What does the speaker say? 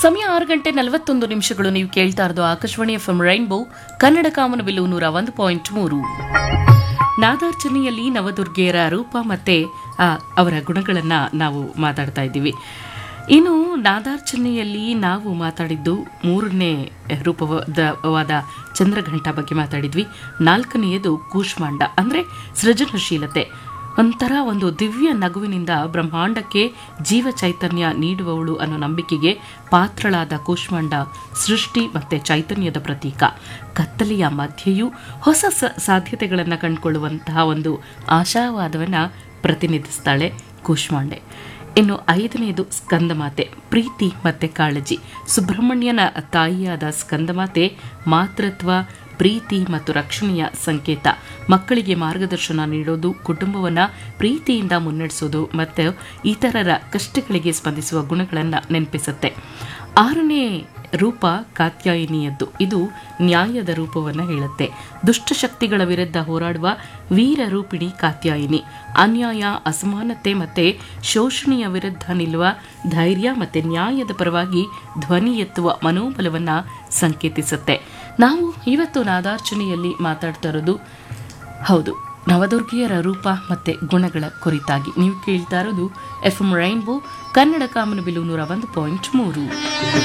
ಸಮಯ ಆರು ಗಂಟೆ ನಲವತ್ತೊಂದು ನಿಮಿಷಗಳು ನೀವು ಕೇಳ್ತಾ ಇರೋದು Akashvani F M rainbow Kannada ಕಾಮನಬಿಲ್ಲು ನೂರ ಒಂದು ಪಾಯಿಂಟ್ ಮೂರು ನಾದಾರ್ಚನೆಯಲ್ಲಿ ನವದುರ್ಗೆಯರ ರೂಪ ಮತ್ತೆ ಆ, ಅವರ ಗುಣಗಳನ್ನ ನಾವು ಮಾತಾಡ್ತಾ ಇದ್ದೀವಿ ಇನ್ನು ನಾದಾರ್ಚನೆಯಲ್ಲಿ ನಾವು ಮಾತಾಡಿದ್ದು ಮೂರನೇ ರೂಪವಾದ ಚಂದ್ರಘಂಟ ಬಗ್ಗೆ ಮಾತಾಡಿದ್ವಿ ನಾಲ್ಕನೆಯದು ಕೂಷ್ಮಾಂಡ ಅಂದ್ರೆ ಸೃಜನಶೀಲತೆ ಒಂಥರ ಒಂದು ದಿವ್ಯ ನಗುವಿನಿಂದ ಬ್ರಹ್ಮಾಂಡಕ್ಕೆ ಜೀವ ಚೈತನ್ಯ ನೀಡುವವಳು ಅನ್ನೋ ನಂಬಿಕೆಗೆ ಪಾತ್ರಳಾದ ಕೂಷ್ಮಾಂಡ ಸೃಷ್ಟಿ ಮತ್ತೆ ಚೈತನ್ಯದ ಪ್ರತೀಕ ಕತ್ತಲೆಯ ಮಧ್ಯೆಯೂ ಹೊಸ ಸ- ಸಾಧ್ಯತೆಗಳನ್ನು ಕಂಡುಕೊಳ್ಳುವಂತಹ ಒಂದು ಆಶಾವಾದವನ್ನು ಪ್ರತಿನಿಧಿಸ್ತಾಳೆ ಕೂಷ್ಮಾಂಡೆ ಇನ್ನು ಐದನೆಯದು ಸ್ಕಂದಮಾತೆ ಪ್ರೀತಿ ಮತ್ತೆ ಕಾಳಜಿ ಸುಬ್ರಹ್ಮಣ್ಯನ ತಾಯಿಯಾದ ಸ್ಕಂದಮಾತೆ ಮಾತೃತ್ವ ಪ್ರೀತಿ ಮತ್ತು ರಕ್ಷಣೆಯ ಸಂಕೇತ ಮಕ್ಕಳಿಗೆ ಮಾರ್ಗದರ್ಶನ ನೀಡೋದು ಕುಟುಂಬವನ್ನ ಪ್ರೀತಿಯಿಂದ ಮುನ್ನಡೆಸೋದು ಮತ್ತು ಇತರರ ಕಷ್ಟಗಳಿಗೆ ಸ್ಪಂದಿಸುವ ಗುಣಗಳನ್ನು ನೆನಪಿಸುತ್ತೆ ಆರನೇ ರೂಪ ಕಾತ್ಯಾಯಿನಿಯದ್ದು ಇದು ನ್ಯಾಯದ ರೂಪವನ್ನು ಹೇಳುತ್ತೆ ದುಷ್ಟಶಕ್ತಿಗಳ ವಿರುದ್ಧ ಹೋರಾಡುವ ವೀರ ರೂಪಿಣಿ ಕಾತ್ಯಾಯಿನಿ ಅನ್ಯಾಯ ಅಸಮಾನತೆ ಮತ್ತೆ ಶೋಷಣೆಯ ವಿರುದ್ಧ ನಿಲ್ಲುವ ಧೈರ್ಯ ಮತ್ತೆ ನ್ಯಾಯದ ಪರವಾಗಿ ಧ್ವನಿ ಎತ್ತುವ ಮನೋಬಲವನ್ನ ಸಂಕೇತಿಸುತ್ತೆ ನಾವು ಇವತ್ತು ನಾದಾರ್ಚನೆಯಲ್ಲಿ ಮಾತಾಡ್ತಾ ಇರೋದು ಹೌದು ನವದುರ್ಗಿಯರ ರೂಪ ಮತ್ತೆ ಗುಣಗಳ ಕುರಿತಾಗಿ ನೀವು ಕೇಳ್ತಾ ಇರೋದು ಎಫ್ ಎಂ ರೈನ್ಬೋ ಕನ್ನಡ ಕಾಮನಬಿಲು ನೂರ ಒಂದು ಪಾಯಿಂಟ್ ಮೂರು